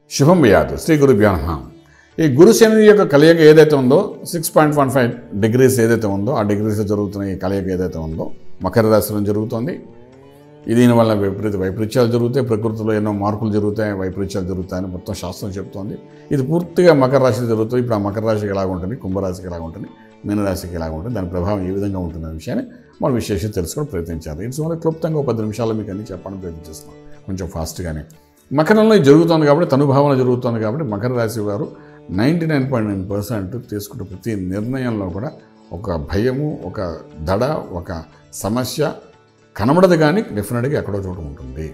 శుభం వ్యాధు శ్రీ గురుభ్యో నమ ఈ గురు శని యొక్క కలయిక ఏదైతే ఉందో six point one five degrees ఏదైతే ఉందో ఆ డిగ్రీస్ జరుగుతున్న ఈ కలయిక ఏదైతే ఉందో మకర రాశిలో జరుగుతుంది ఇది దీనివల్ల విపరీత వైపరీత్యాలు జరుగుతాయి ప్రకృతిలో ఎన్నో మార్పులు జరుగుతాయి వైపరీత్యాలు జరుగుతాయని మొత్తం శాస్త్రం చెప్తోంది ఇది పూర్తిగా మకర రాశిలో జరుగుతుంది ఇప్పుడు ఆ మకర రాశికి ఎలాగ ఉంటుంది కుంభరాశికి ఎలాగ ఉంటుంది మీనరాశికి ఎలాగ ఉంటుంది దాని ప్రభావం ఏ విధంగా ఉంటుంది అనే విషయాన్ని మనం విశేషం తెలుసుకోవడం ప్రయత్నించాలి ఇట్స్ ఓన్లీ క్లుప్తంగా ఒక పది నిమిషాలు మీకు అన్ని చెప్పడం ప్రయత్నిస్తున్నాం కొంచెం ఫాస్ట్గానే మకరంలో ఇది జరుగుతుంది కాబట్టి తనుభావన జరుగుతుంది కాబట్టి మకర రాశి వారు ninety nine point nine percent తీసుకున్న ప్రతి నిర్ణయంలో కూడా ఒక భయము ఒక దడ ఒక సమస్య కనబడదు కానీ డెఫినెట్గా ఎక్కడో చోట ఉంటుంది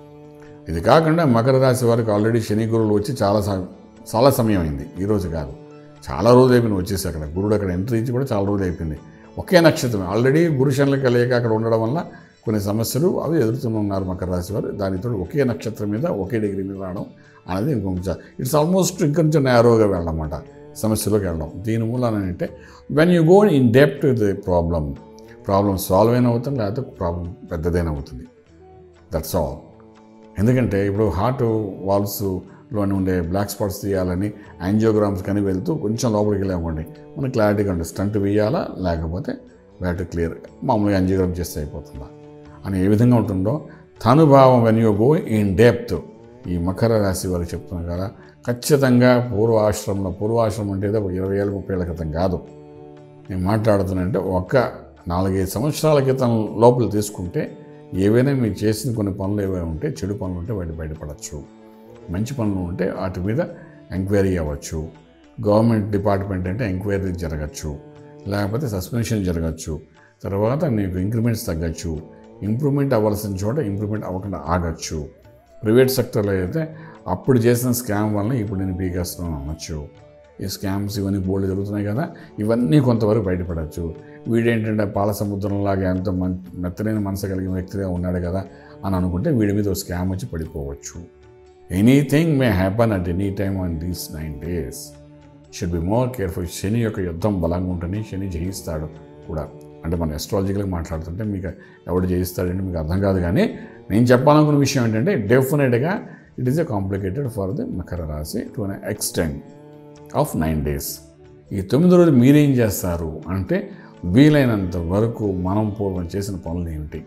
ఇది కాకుండా మకర రాశి వారికి ఆల్రెడీ శని గురువులు వచ్చి చాలా సమ- చాలా సమయం అయింది ఈ రోజు కాదు చాలా రోజులు అయిపోయింది వచ్చేసి అక్కడ గురుడు అక్కడ ఎంట్రీ ఇచ్చి కూడా చాలా రోజులు అయిపోయింది ఒకే నక్షత్రం ఆల్రెడీ గురు శనులు కలియక అక్కడ ఉండడం వల్ల కొన్ని సమస్యలు అవి ఎదుర్కొన్న ఉన్నారు మకర రాశి వారు దానితో ఒకే నక్షత్రం మీద ఒకే డిగ్రీ మీద రావడం అనేది ఇంకొంచెం ఇట్స్ ఆల్మోస్ట్ ఇంకొంచెం నేరోగా వెళ్ళడం అన్నమాట సమస్యలోకి వెళ్ళడం దీని మూలన అంటే when you go in depth the problem problem solve అయినా అవుతుంది లేకపోతే ప్రాబ్లం పెద్దదైనా అవుతుంది దట్స్ ఆల్ ఎందుకంటే ఇప్పుడు హార్ట్ వాల్స్లోని ఉండే బ్లాక్ స్పాట్స్ తీయాలని యాంజియోగ్రామ్స్ కానీ వెళ్తూ కొంచెం లోపలికి వెళ్ళామండి మనకి క్లారిటీగా ఉంటుంది స్టంట్ వేయాలా లేకపోతే బ్యాటరీ క్లియర్ మామూలుగా యాంజియోగ్రామ్ చేస్తే అయిపోతుందా అని ఏ విధంగా ఉంటుందో తనుభావం when you go in depth ఈ మకర రాశి వారికి చెప్తున్నాం కదా ఖచ్చితంగా పూర్వాశ్రమంలో పూర్వాశ్రమం అంటే ఏదో ఒక ఇరవై ఏళ్ళ ముప్పై ఏళ్ళ క్రితం కాదు నేను మాట్లాడుతున్నానంటే ఒక్క నాలుగైదు సంవత్సరాల క్రితం లోపల తీసుకుంటే ఏవైనా మీరు చేసిన కొన్ని పనులు ఏవైనా ఉంటే చెడు పనులు ఉంటే వాటి బయటపడవచ్చు మంచి పనులు ఉంటే వాటి మీద ఎంక్వైరీ అవ్వచ్చు గవర్నమెంట్ డిపార్ట్మెంట్ అంటే ఎంక్వైరీ జరగచ్చు లేకపోతే సస్పెన్షన్ జరగచ్చు తర్వాత నీకు ఇంక్రిమెంట్స్ తగ్గచ్చు ఇంప్రూవ్మెంట్ అవ్వాల్సిన చోట ఇంప్రూవ్మెంట్ అవ్వకుండా ఆగచ్చు ప్రైవేట్ సెక్టర్లో అయితే అప్పుడు చేసిన స్కామ్ వల్ల ఇప్పుడు నేను పీకేస్తున్నాను అనొచ్చు ఈ స్కామ్స్ ఇవన్నీ బోల్డ్ జరుగుతున్నాయి కదా ఇవన్నీ కొంతవరకు బయటపడవచ్చు వీడేంటంటే పాల సముద్రంలాగా ఎంతో మన్ మెత్తలేని మనసు కలిగిన వ్యక్తిగా ఉన్నాడు కదా అని అనుకుంటే వీడి మీద ఒక స్కామ్ వచ్చి పడిపోవచ్చు anything may happen at any time on these nine days should be more careful శని యొక్క యుద్ధం బలంగా ఉంటుంది శని జయిస్తాడు కూడా అంటే మనం ఎస్ట్రాలజికల్గా మాట్లాడుతుంటే మీకు ఎవడు జయిస్తాడంటే మీకు అర్థం కాదు కానీ నేను చెప్పాలనుకున్న విషయం ఏంటంటే డెఫినెట్గా it is a complicated for the మకర రాశి to an extent of nine days ఈ తొమ్మిది రోజులు మీరేం చేస్తారు అంటే వీలైనంత వరకు మనం పూర్వం చేసిన పనులు ఏమిటి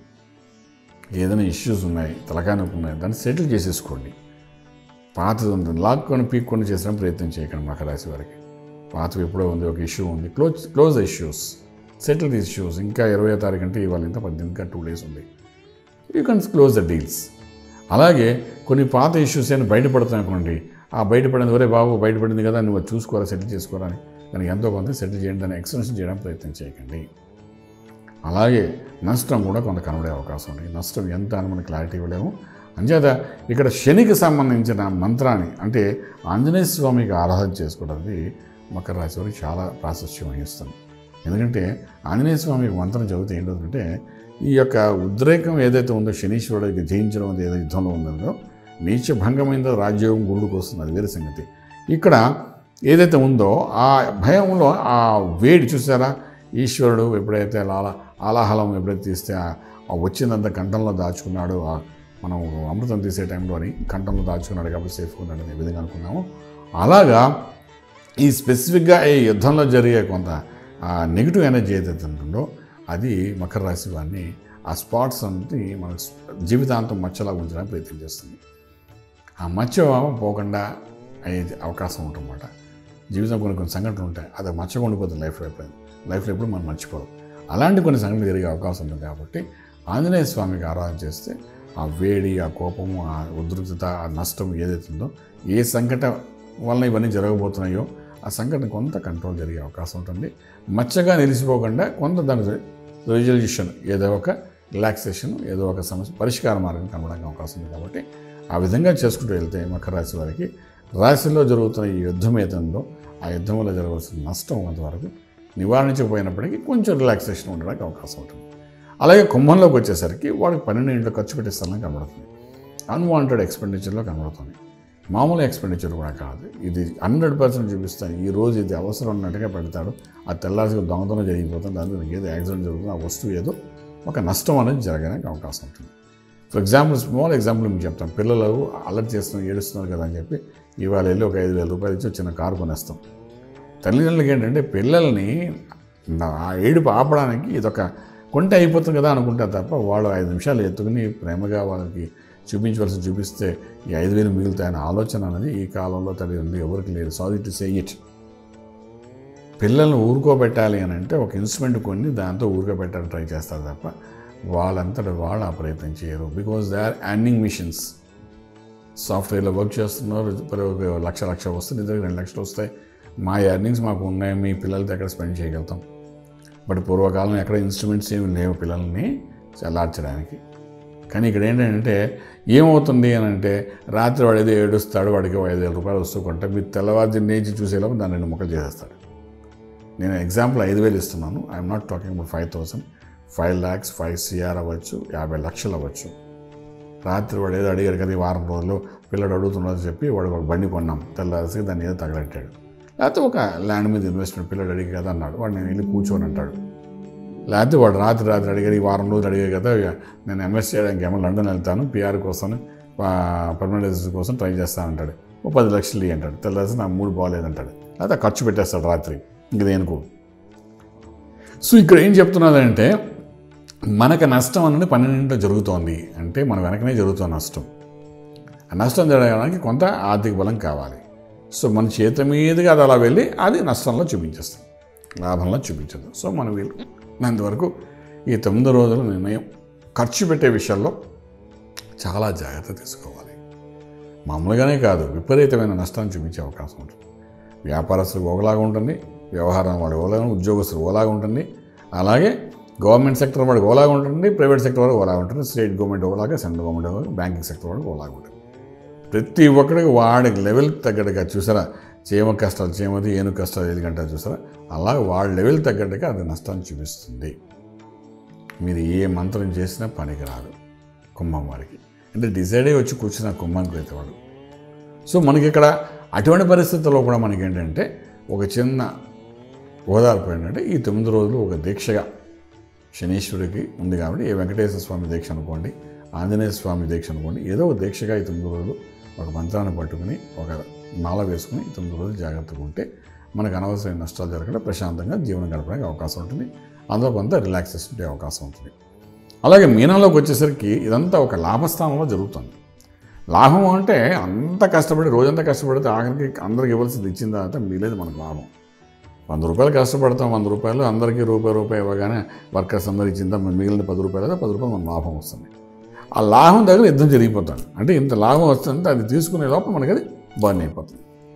ఏదైనా ఇష్యూస్ ఉన్నాయి తలకాయ నొప్పి ఉన్నాయి దాన్ని సెటిల్ చేసేసుకోండి పాతది ఉంటుంది లాక్కొని పీక్కొని చేసిన ప్రయత్నం చేయకండి మకర రాశి వారికి పాతవి ఎప్పుడో ఉంది ఒక ఇష్యూ ఉంది close close issues settle the issues ఇంకా ఇరవై తారీఖు అంటే ఇవాళ ఇంత పద్దెనిమిది ఇంకా టూ డేస్ ఉంది you can close the deals అలాగే కొన్ని పాత ఇష్యూస్ అయినా బయటపడుతున్నాయి అనుకోండి ఆ బయటపడింది ఒరే బాబు బయటపడింది కదా నువ్వు అది చూసుకోరా సెటిల్ చేసుకోరా అని దానికి ఎంతో కొంత సెటిల్ చేయండి దాన్ని ఎక్స్టెన్షన్ చేయడం ప్రయత్నం చేయకండి అలాగే నష్టం కూడా కొంత కనబడే అవకాశం ఉంది నష్టం ఎంత అని మనకి క్లారిటీ ఇవ్వలేము అంచేత ఇక్కడ శనికి సంబంధించిన మంత్రాన్ని అంటే ఆంజనేయ స్వామికి ఆరాధన చేసుకోవడానికి మకర రాశి వారికి చాలా ప్రాశస్యం వహిస్తుంది ఎందుకంటే ఆంజనేయ స్వామి మంత్రం చదివితే ఏంటంటే ఈ యొక్క ఉద్రేకం ఏదైతే ఉందో శనీశ్వరుడికి జయించడం అనేది ఏదో యుద్ధంలో ఉందో నీచ భంగమైన రాజ్యోగం గుళ్ళుకు వస్తుంది అది వేరే సంగతి ఇక్కడ ఏదైతే ఉందో ఆ భయంలో ఆ వేడి చూసారా ఈశ్వరుడు ఎప్పుడైతే లాల ఆలాహలం ఎప్పుడైతే తీస్తే ఆ ఆ వచ్చిందంత కంఠంలో దాచుకున్నాడు ఆ మనం అమృతం తీసే టైంలోని కంఠంలో దాచుకున్నాడు కాబట్టి సేఫ్గా ఉన్నాడు అనే విధంగా అనుకున్నాము అలాగా ఈ స్పెసిఫిక్గా ఈ యుద్ధంలో జరిగే కొంత నెగిటివ్ ఎనర్జీ ఏదైతే ఉంటుందో అది మకర రాశి వారిని ఆ స్పాట్స్ అనేది మన జీవితాంతం మచ్చలా ఉంచడానికి ప్రయత్నం చేస్తుంది ఆ మచ్చ పోకుండా అయ్యే అవకాశం ఉంటుందన్నమాట జీవితం కొన్ని కొన్ని సంఘటనలు ఉంటాయి అది మచ్చగా ఉండిపోతుంది లైఫ్లో ఎప్పుడైనా లైఫ్లో ఎప్పుడు మనం మర్చిపోదు అలాంటి కొన్ని సంఘటనలు జరిగే అవకాశం ఉంటుంది కాబట్టి ఆంజనేయ స్వామికి ఆరాధన చేస్తే ఆ వేడి ఆ కోపము ఆ ఉద్రిక్తత ఆ నష్టం ఏదైతే ఉందో ఏ సంకట వలన ఇవన్నీ జరగబోతున్నాయో ఆ సంకటన కొంత కంట్రోల్ జరిగే అవకాశం ఉంటుంది మచ్చగా నిలిచిపోకుండా కొంత దాని రిజల్యూషన్ ఏదో ఒక రిలాక్సేషన్ ఏదో ఒక సమస్య పరిష్కార మార్గం కనబడడానికి అవకాశం ఉంది కాబట్టి ఆ విధంగా చేసుకుంటూ వెళ్తే మకర రాశి వారికి రాశిలో జరుగుతున్న ఈ యుద్ధం ఏదందో ఆ యుద్ధం వల్ల జరగవలసిన నష్టం కొంతవరకు నివారించకపోయినప్పటికీ కొంచెం రిలాక్సేషన్ ఉండడానికి అవకాశం ఉంటుంది అలాగే కుంభంలోకి వచ్చేసరికి వాడికి పన్నెండు ఇంట్లో ఖర్చు పెట్టే స్థలం కనబడుతుంది అన్వాంటెడ్ ఎక్స్పెండిచర్లో కనబడుతుంది మామూలు ఎక్స్పెండిచర్ కూడా కాదు ఇది హండ్రెడ్ పర్సెంట్ చూపిస్తాను ఈ రోజు ఇది అవసరం ఉన్నట్టుగా పెడతాడు ఆ తెల్లారిగా దొంగతనం జరిగిపోతుంది దాని ఏదో యాక్సిడెంట్ జరుగుతుంది ఆ వస్తువు ఏదో ఒక నష్టం అనేది జరగడానికి అవకాశం ఉంటుంది ఫర్ ఎగ్జాంపుల్ స్మాల్ ఎగ్జాంపుల్ మీకు చెప్తాను పిల్లలు అలర్ట్ చేస్తున్నారు ఏడుస్తున్నారు కదా అని చెప్పి ఇవాళ వెళ్ళి ఒక ఐదు వేల రూపాయలు ఇచ్చి ఒక చిన్న కారు కొనేస్తాం తల్లిదండ్రులకి ఏంటంటే పిల్లల్ని నా- ఆ ఏడుపు ఆపడానికి ఇదొక కొంటే అయిపోతుంది కదా అనుకుంటారు తప్ప వాళ్ళు ఐదు నిమిషాలు ఎత్తుకుని ప్రేమగా వాళ్ళకి చూపించవలసి చూపిస్తే ఈ ఐదు వేలు మిగులుతాయనే ఆలోచన అనేది ఈ కాలంలో తల్లిదండ్రులు ఎవరికి లేదు సారీ టు సే ఇట్ పిల్లల్ని ఊరుకోబెట్టాలి అని అంటే ఒక ఇన్స్ట్రుమెంట్ కొన్ని దాంతో ఊరుకోబెట్టాలని ట్రై చేస్తారు తప్ప వాళ్ళంతట వాళ్ళు ఆ ప్రయత్నం చేయరు because they are earning machines సాఫ్ట్వేర్లో వర్క్ చేస్తున్నారు మరి ఒక లక్ష లక్ష వస్తుంది ఇద్దరు రెండు లక్షలు వస్తాయి మా ఎర్నింగ్స్ మాకు ఉన్నాయి మీ పిల్లలతో ఎక్కడ స్పెండ్ చేయగలుగుతాం బట్ పూర్వకాలం ఎక్కడ ఇన్స్ట్రుమెంట్స్ ఏమి లేవు పిల్లల్ని చల్లార్చడానికి కానీ ఇక్కడ ఏంటంటే ఏమవుతుంది అని అంటే రాత్రి వాడు ఏదో ఏడుస్తాడు వాడికి ఓ ఐదు వేల రూపాయలు వస్తూ కొంటే మీరు తెల్లవారు నేర్చి చూసేలోపు దాన్ని రెండు ముక్కలు చేసేస్తాడు నేను ఎగ్జాంపుల్ ఐదు వేలు ఇస్తున్నాను I'm not talking about five thousand five lakhs five CR అవ్వచ్చు యాభై లక్షలు అవ్వచ్చు రాత్రి వాడు ఏదో అడిగారు కదా ఈ వారం రోజులు పిల్లడు అడుగుతున్నాడు చెప్పి వాడు ఒక బండి కొన్నాం తెల్లారి దాన్ని ఏదో తగలెట్టాడు లేకపోతే ఒక ల్యాండ్ మీద ఇన్వెస్ట్మెంట్ పిల్లడు అడిగి కదా అన్నాడు వాడు నేను వెళ్ళి కూర్చొని అంటాడు లేకపోతే వాడు రాత్రి రాత్రి అడిగారు ఈ వారం రోజులు అడిగారు కదా ఇక నేను ఎంఎస్ చేయడానికి ఏమో లండన్ వెళ్తాను పిఆర్ కోసం పర్మనెంట్ రెసిడెన్స్ కోసం ట్రై చేస్తాను అంటాడు ఓ పది లక్షలు ఇయ్యి అంటాడు తెల్లారి నాకు మూడు బాగాలేదంటాడు లేకపోతే ఖర్చు పెట్టేస్తాడు రాత్రి ఇంక దేనికో సో ఇక్కడ ఏం చెప్తున్నదంటే మనకు నష్టం అనేది పన్నెండింటిలో జరుగుతోంది అంటే మన వెనకనే జరుగుతుంది నష్టం ఆ నష్టం జరగడానికి కొంత ఆర్థిక బలం కావాలి సో మన చేతి మీదుగా అది అలా వెళ్ళి అది నష్టంలో చూపించేస్తాం లాభంలో చూపించదు సో మనం వీళ్ళు అంతవరకు ఈ తొమ్మిది రోజుల నిర్ణయం ఖర్చు పెట్టే విషయాల్లో చాలా జాగ్రత్త తీసుకోవాలి మామూలుగానే కాదు విపరీతమైన నష్టాన్ని చూపించే అవకాశం ఉంటుంది వ్యాపారస్తులకు ఒకలాగా ఉంటుంది వ్యవహారం వాడు ఒకలాగా ఉద్యోగస్తులు ఒకలాగా ఉంటుంది అలాగే గవర్నమెంట్ సెక్టర్ వాడికి ఒకలాగా ఉంటుంది ప్రైవేట్ సెక్టర్ వాడికి ఒకలాగా ఉంటుంది స్టేట్ గవర్నమెంట్ ఒకలాగా సెంట్రల్ గవర్నమెంట్ ఒకలాగా బ్యాంకింగ్ సెక్టర్ వాడికి ఒకలాగా ఉంటుంది ప్రతి ఒక్కడికి వాడికి లెవెల్ తగ్గట్టుగా చూసారా చీమ కష్టాలు చీమది ఏను కష్టాలు ఎందుకంటే చూసారా అలా వాళ్ళ లెవెల్ తగ్గట్టుగా అది నష్టాన్ని చూపిస్తుంది మీరు ఏ మంత్రం చేసినా పనికి రాదు కుంభం వారికి అంటే డిసైడ్ అయ్యి వచ్చి కూర్చున్న కుంభానికి అయితే వాడు సో మనకి ఇక్కడ అటువంటి పరిస్థితుల్లో కూడా మనకి ఏంటంటే ఒక చిన్న ఓదార్పు ఏంటంటే ఈ తొమ్మిది రోజులు ఒక దీక్షగా శనీశ్వరుడికి ఉంది కాబట్టి ఏ వెంకటేశ్వర స్వామి దీక్ష అనుకోండి ఆంజనేయ స్వామి దీక్ష అనుకోండి ఏదో ఒక దీక్షగా ఈ తొమ్మిది రోజులు ఒక మంత్రాన్ని పట్టుకుని ఒక మాల వేసుకుని ఈ తొమ్మిది రోజులు జాగ్రత్తగా ఉంటే మనకు అనవసరమైన నష్టాలు జరగకుండా ప్రశాంతంగా జీవనం గడపడానికి అవకాశం ఉంటుంది అందులో కొంత రిలాక్సేషన్ ఉండే అవకాశం ఉంటుంది అలాగే మీనంలోకి వచ్చేసరికి ఇదంతా ఒక లాభస్థానంలో జరుగుతుంది లాభం అంటే అంత కష్టపడి రోజంతా కష్టపడితే ఆఖరికి అందరికి ఇవ్వాల్సింది ఇచ్చిన తర్వాత మిగిలేదు మనకు లాభం వంద రూపాయలు కష్టపడతాం వంద రూపాయలు అందరికీ రూపాయి రూపాయి ఇవ్వగానే వర్కర్స్ అందరు ఇచ్చిందా మిగిలిన పది రూపాయలు అయితే పది రూపాయలు మన లాభం వస్తుంది ఆ లాభం దగ్గర యుద్ధం జరిగిపోతుంది అంటే ఇంత లాభం వస్తుందంటే అది తీసుకునే లోపల మనకి అది బర్న్ అయిపోతుంది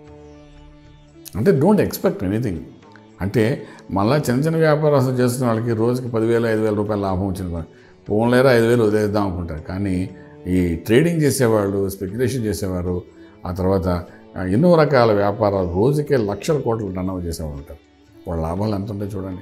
అంటే డోంట్ ఎక్స్పెక్ట్ ఎనీథింగ్ అంటే మళ్ళీ చిన్న చిన్న వ్యాపారస్తులు చేస్తున్న వాళ్ళకి రోజుకి పదివేలు ఐదు వేల రూపాయల లాభం వచ్చింది ఫోన్ లేదా ఐదు వేలు వదిలేద్దాం అనుకుంటారు కానీ ఈ ట్రేడింగ్ చేసేవాళ్ళు స్పెక్యులేషన్ చేసేవారు ఆ తర్వాత ఆ, ఎన్నో రకాల వ్యాపారాలు రోజుకే లక్షల కోట్లు టర్న్ ఓవర్ చేసేవాళ్ళు ఉంటారు వాళ్ళ లాభాలు ఎంత ఉంటాయి చూడండి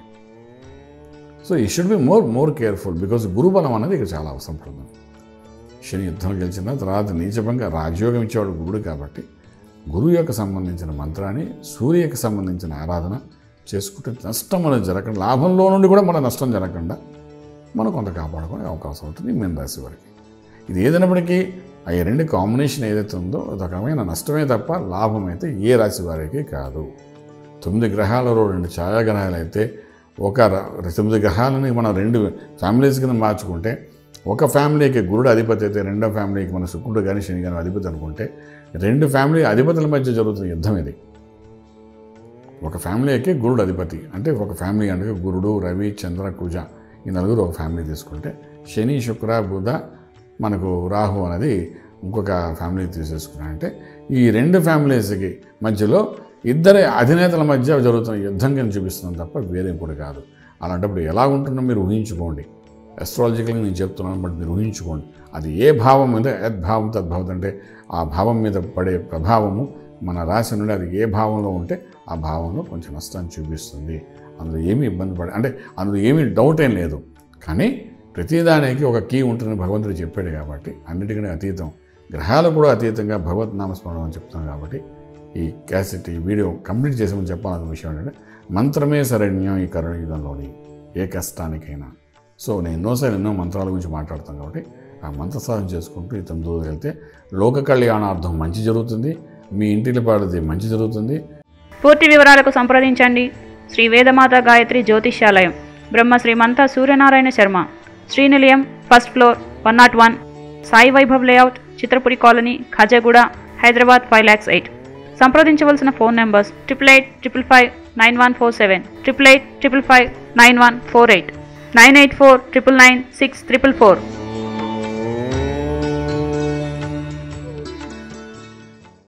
సో ఈ should be more more careful because గురుబలం అనేది ఇక్కడ చాలా అవసరం పడుతుంది శని యుద్ధం గెలిచిన తర్వాత నీచభంగా రాజయోగం ఇచ్చేవాడు గురుడు కాబట్టి గురువు యొక్క సంబంధించిన మంత్రాన్ని సూర్యకి సంబంధించిన ఆరాధన చేసుకుంటే నష్టం అనేది జరగకుండా లాభంలో నుండి కూడా మన నష్టం జరగకుండా మనం కొంత కాపాడుకునే అవకాశం ఉంటుంది మీన రాశి వారికి ఇది ఏదైనప్పటికీ ఆ ఈ రెండు కాంబినేషన్ ఏదైతే ఉందో అది ఒక రకమైన నష్టమే తప్ప లాభం అయితే ఏ రాశి వారికి కాదు తొమ్మిది గ్రహాలలో రెండు ఛాయాగ్రహాలు అయితే ఒక ర- తొమ్మిది గ్రహాలని మనం రెండు ఫ్యామిలీస్ కింద మార్చుకుంటే ఒక ఫ్యామిలీకి గురుడు అధిపతి అయితే రెండో ఫ్యామిలీకి మన శుక్రుడు కానీ శని కానీ అధిపతి అనుకుంటే రెండు ఫ్యామిలీ అధిపతుల మధ్య జరుగుతున్న యుద్ధం ఇది ఒక ఫ్యామిలీకి గురుడు అధిపతి అంటే ఒక ఫ్యామిలీ అంటే గురుడు రవి చంద్ర కుజ ఈ నలుగురు ఒక ఫ్యామిలీ తీసుకుంటే శని శుక్ర బుధ మనకు రాహు అనేది ఇంకొక ఫ్యామిలీ తీసేసుకున్నా అంటే ఈ రెండు ఫ్యామిలీస్కి మధ్యలో ఇద్దరి అధినేతల మధ్య జరుగుతున్న యుద్ధం కింద చూపిస్తున్నాం తప్ప వేరే కూడా కాదు అలాంటప్పుడు ఎలా ఉంటుందో మీరు ఊహించుకోండి అస్ట్రాలజికల్గా నేను చెప్తున్నాను బట్ మీరు ఊహించుకోండి అది ఏ భావం మీద యద్భావం తద్భావం అంటే ఆ భావం మీద పడే ప్రభావము మన రాశి నుండి అది ఏ భావంలో ఉంటే ఆ భావంలో కొంచెం నష్టాన్ని చూపిస్తుంది అందులో ఏమీ ఇబ్బంది పడే అంటే అందులో ఏమీ డౌట్ ఏం లేదు కానీ ప్రతిదానికి ఒక కీ ఉంటుందని భగవంతుడు చెప్పాడు కాబట్టి అన్నిటికీ అతీతం గ్రహాలు కూడా అతీతంగా భగవత్ నామస్మరణం అని చెప్తున్నాను కాబట్టి ఈ క్యాసెట్ ఈ వీడియో కంప్లీట్ చేసామని చెప్పాలన్న విషయం ఏంటంటే మంత్రమే శరణ్యం ఈ కరుణ యుగంలోని ఏ కష్టానికైనా సో నేను ఎన్నోసార్లు ఎన్నో మంత్రాల గురించి మాట్లాడతాను కాబట్టి ఆ మంత్ర సాధన చేసుకుంటూ ఇతను దూరం వెళ్తే లోక కళ్యాణార్థం మంచి జరుగుతుంది మీ ఇంటిలో పాడితే మంచి జరుగుతుంది పూర్తి వివరాలకు సంప్రదించండి Shri Vedamata Gayatri Jyotishyalayam Brahma Srimantha Suryanarayana Sharma Srinilayam first floor one nought one Sai Vaibhav layout Chitrapuri colony Khajaguda Hyderabad five lakhs eight సంప్రదించవలసిన phone numbers triple eight triple five nine one four seven triple eight triple five nine one four eight nine eight four triple nine six triple four